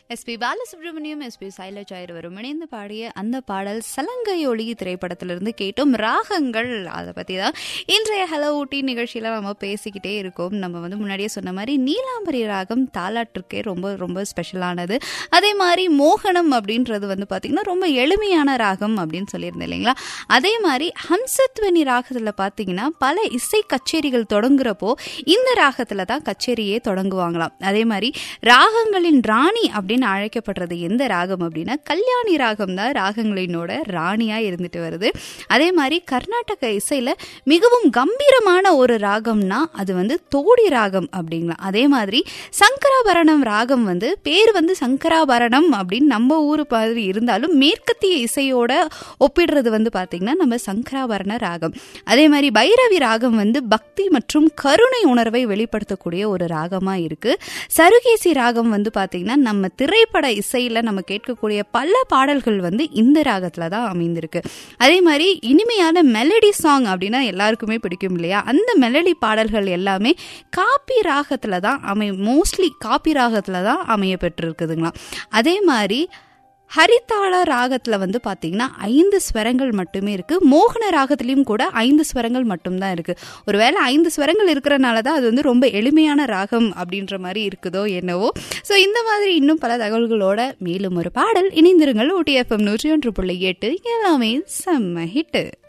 SP Balasubramaniam SP Shailaja இருவரும் இணைந்து பாடிய அந்த பாடல் சலங்கை ஒளி திரைப்படத்திலிருந்து கேட்டோம் ராகங்கள் அதை பற்றி தான் இன்றைய ஹலோ ஊட்டி நிகழ்ச்சியில் நம்ம பேசிக்கிட்டே இருக்கோம் நம்ம வந்து முன்னாடியே சொன்ன மாதிரி நீலாம்பரி ராகம் தாலாட்டுக்கே ரொம்ப ரொம்ப ஸ்பெஷலானது அதே மாதிரி மோகனம் அப்படின்றது வந்து பார்த்திங்கன்னா ரொம்ப எளிமையான ராகம் அப்படின்னு சொல்லியிருந்தேன் இல்லைங்களா அதே மாதிரி ஹம்சத்வனி ராகத்தில் பார்த்தீங்கன்னா பல இசை கச்சேரிகள் தொடங்குறப்போ இந்த ராகத்தில் தான் கச்சேரியே தொடங்குவாங்களாம் அதே மாதிரி ராகங்களின் ராணி அப்படின்னு அழைக்கப்படுறது எந்த ராகம் அப்படின்னா கல்யாணி ராகம் தான் ராகங்களினோட ராணியா இருந்துட்டு வருது அதே மாதிரி கர்நாடக இசையில மிகவும் கம்பீரமான ஒரு ராகம்னா அது வந்து தோடி ராகம் அப்படிங்களா அதே மாதிரி சங்கராபரணம் ராகம் வந்து பேர் வந்து சங்கராபரணம் அப்படின்னு நம்ம ஊர் மாதிரி இருந்தாலும் மேற்கத்திய இசையோட ஒப்பிடுறது வந்து பாத்தீங்கன்னா நம்ம சங்கராபரண ராகம் அதே மாதிரி பைரவி ராகம் வந்து பக்தி மற்றும் கருணை உணர்வை வெளிப்படுத்தக்கூடிய ஒரு ராகமா இருக்கு சருகேசி ராகம் வந்து பாத்தீங்கன்னா நம்ம திரைப்பட இசையில நம்ம கேட்கக்கூடிய பல பாடல்கள் வந்து இந்த ராகத்துல தான் அமைந்திருக்கு அதே மாதிரி இனிமையான மெலடி சாங் அப்படின்னா எல்லாருக்குமே பிடிக்கும் இல்லையா அந்த மெலடி பாடல்கள் எல்லாமே காப்பி ராகத்துல தான் அமை மோஸ்ட்லி காப்பி ராகத்துல தான் அமைய பெற்றிருக்குதுங்களாம் அதே மாதிரி ஹரிதாள ராகத்தில் வந்து பார்த்தீங்கன்னா ஐந்து ஸ்வரங்கள் மட்டுமே இருக்குது மோகன ராகத்துலேயும் கூட ஐந்து ஸ்வரங்கள் மட்டும்தான் இருக்குது ஒருவேளை ஐந்து ஸ்வரங்கள் இருக்கிறனால தான் அது வந்து ரொம்ப எளிமையான ராகம் அப்படின்ற மாதிரி இருக்குதோ என்னவோ ஸோ இந்த மாதிரி இன்னும் பல தகவல்களோட மேலும் ஒரு பாடல் இணைந்திருங்கள் ஊட்டி எஃப்எம் நூற்றி ஒன்று புள்ளி எட்டு எல்லாமே செம்ம ஹிட்டு